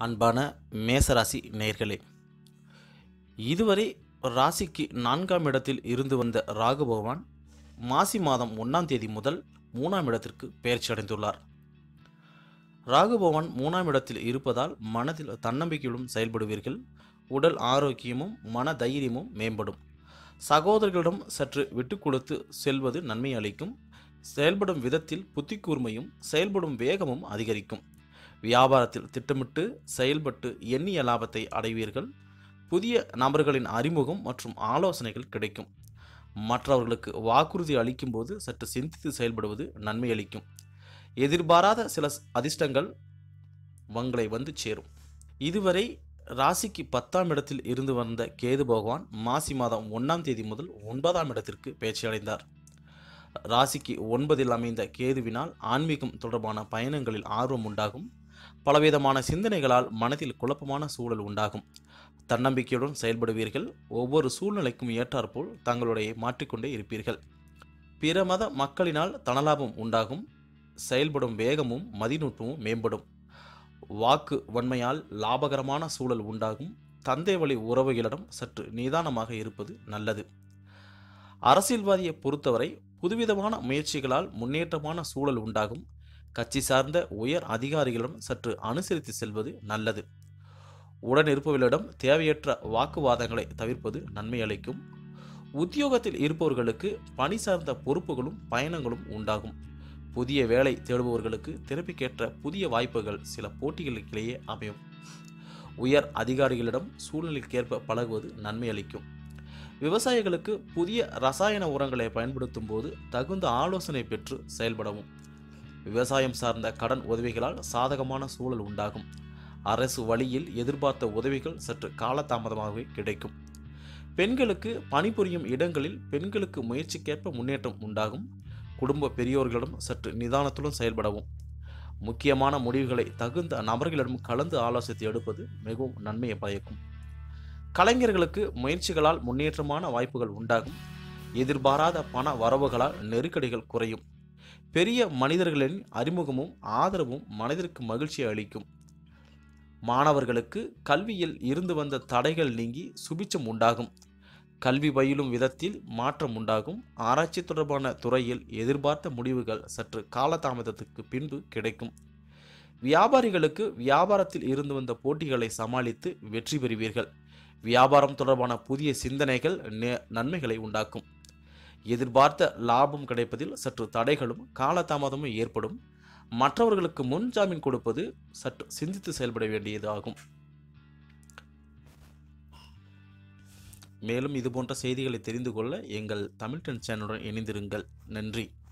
அன்பான மேசராசி நேயர்களே இதுவரை ராசிக்கு நான்காம் இடத்தில் இருந்து வந்த ராகு பகவான் மாசி மாதம் ஒன்றாம் தேதி முதல் மூணாம் இடத்திற்கு பெயர்ச்சி அடைந்துள்ளார் ராகு பகவான் மூணாம் இடத்தில் இருப்பதால் மனதில் தன்னம்பிக்கையுடன் செயல்படுவீர்கள் உடல் ஆரோக்கியமும் மன தைரியமும் மேம்படும் சகோதரர்களிடம் சற்று விட்டு கொடுத்து செல்வது நன்மை அளிக்கும் செயல்படும் விதத்தில் புத்தி கூர்மையும் செயல்படும் வேகமும் அதிகரிக்கும் வியாபாரத்தில் திட்டமிட்டு செயல்பட்டு எண்ணிய லாபத்தை அடைவீர்கள் புதிய நபர்களின் அறிமுகம் மற்றும் ஆலோசனைகள் கிடைக்கும் மற்றவர்களுக்கு வாக்குறுதி அளிக்கும்போது சற்று சிந்தித்து செயல்படுவது நன்மை அளிக்கும் எதிர்பாராத சில அதிர்ஷ்டங்கள் உங்களை வந்து சேரும் இதுவரை ராசிக்கு பத்தாம் இடத்தில் இருந்து வந்த கேது பகவான் மாசி மாதம் ஒன்றாம் தேதி முதல் ஒன்பதாம் இடத்திற்கு பேச்சு அடைந்தார் ராசிக்கு ஒன்பதில் அமைந்த கேதுவினால் ஆன்மீகம் தொடர்பான பயணங்களில் ஆர்வம் உண்டாகும் பலவிதமான சிந்தனைகளால் மனதில் குழப்பமான சூழல் உண்டாகும் தன்னம்பிக்கையுடன் செயல்படுவீர்கள் ஒவ்வொரு சூழ்நிலைக்கும் ஏற்றாற்போல் தங்களுடைய மாற்றிக்கொண்டே இருப்பீர்கள் பிற மத மக்களினால் தனலாபம் உண்டாகும் செயல்படும் வேகமும் மதிநுட்பமும் மேம்படும் வாக்கு வன்மையால் லாபகரமான சூழல் உண்டாகும் தந்தை வழி உறவுகளிடம் சற்று நிதானமாக இருப்பது நல்லது அரசியல்வாதியை பொறுத்தவரை புதுவிதமான முயற்சிகளால் முன்னேற்றமான சூழல் உண்டாகும் கட்சி சார்ந்த உயர் அதிகாரிகளிடம் சற்று அனுசரித்து செல்வது நல்லது உடன் இருப்பவர்களிடம் தேவையற்ற வாக்குவாதங்களை தவிர்ப்பது நன்மை அளிக்கும் உத்தியோகத்தில் இருப்பவர்களுக்கு பணி சார்ந்த பொறுப்புகளும் பயணங்களும் உண்டாகும் புதிய வேலை தேடுபவர்களுக்கு திறப்பிக்கேற்ற புதிய வாய்ப்புகள் சில போட்டிகளுக்கிடையே அமையும் உயர் அதிகாரிகளிடம் சூழ்நிலைக்கேற்ப பழகுவது நன்மை அளிக்கும் விவசாயிகளுக்கு புதிய ரசாயன உரங்களை பயன்படுத்தும் போது தகுந்த ஆலோசனை பெற்று செயல்படவும் விவசாயம் சார்ந்த கடன் உதவிகளால் சாதகமான சூழல் உண்டாகும் அரசு வழியில் எதிர்பார்த்த உதவிகள் சற்று காலதாமதமாகவே கிடைக்கும் பெண்களுக்கு பணிபுரியும் இடங்களில் பெண்களுக்கு முயற்சிக்கேற்ப முன்னேற்றம் உண்டாகும் குடும்ப பெரியோர்களிடம் சற்று நிதானத்துடன் செயல்படவும் முக்கியமான முடிவுகளை தகுந்த நபர்களிடம் கலந்து ஆலோசித்து எடுப்பது மிகவும் நன்மையை பயக்கும் கலைஞர்களுக்கு முயற்சிகளால் முன்னேற்றமான வாய்ப்புகள் உண்டாகும் எதிர்பாராத பண வரவுகளால் நெருக்கடிகள் குறையும் பெரிய மனிதர்களின் அறிமுகமும் ஆதரவும் மனதிற்கு மகிழ்ச்சியை அளிக்கும் மாணவர்களுக்கு கல்வியில் இருந்து வந்த தடைகள் நீங்கி சுபிச்சம் உண்டாகும் கல்வி பயிலும் விதத்தில் மாற்றம் உண்டாகும் ஆராய்ச்சி தொடர்பான துறையில் எதிர்பார்த்த முடிவுகள் சற்று காலதாமதத்துக்கு பின்பு கிடைக்கும் வியாபாரிகளுக்கு வியாபாரத்தில் இருந்து வந்த போட்டிகளை சமாளித்து வெற்றி பெறுவீர்கள் வியாபாரம் தொடர்பான புதிய சிந்தனைகள் நன்மைகளை உண்டாக்கும் எதிர்பார்த்த லாபம் கிடைப்பதில் சற்று தடைகளும் காலதாமதமும் ஏற்படும் மற்றவர்களுக்கு முன் ஜாமீன் கொடுப்பது சற்று சிந்தித்து செயல்பட வேண்டியது ஆகும் மேலும் இதுபோன்ற செய்திகளை தெரிந்து கொள்ள எங்கள் தமிழ் டென் சேனலுடன் இணைந்திருங்கள் நன்றி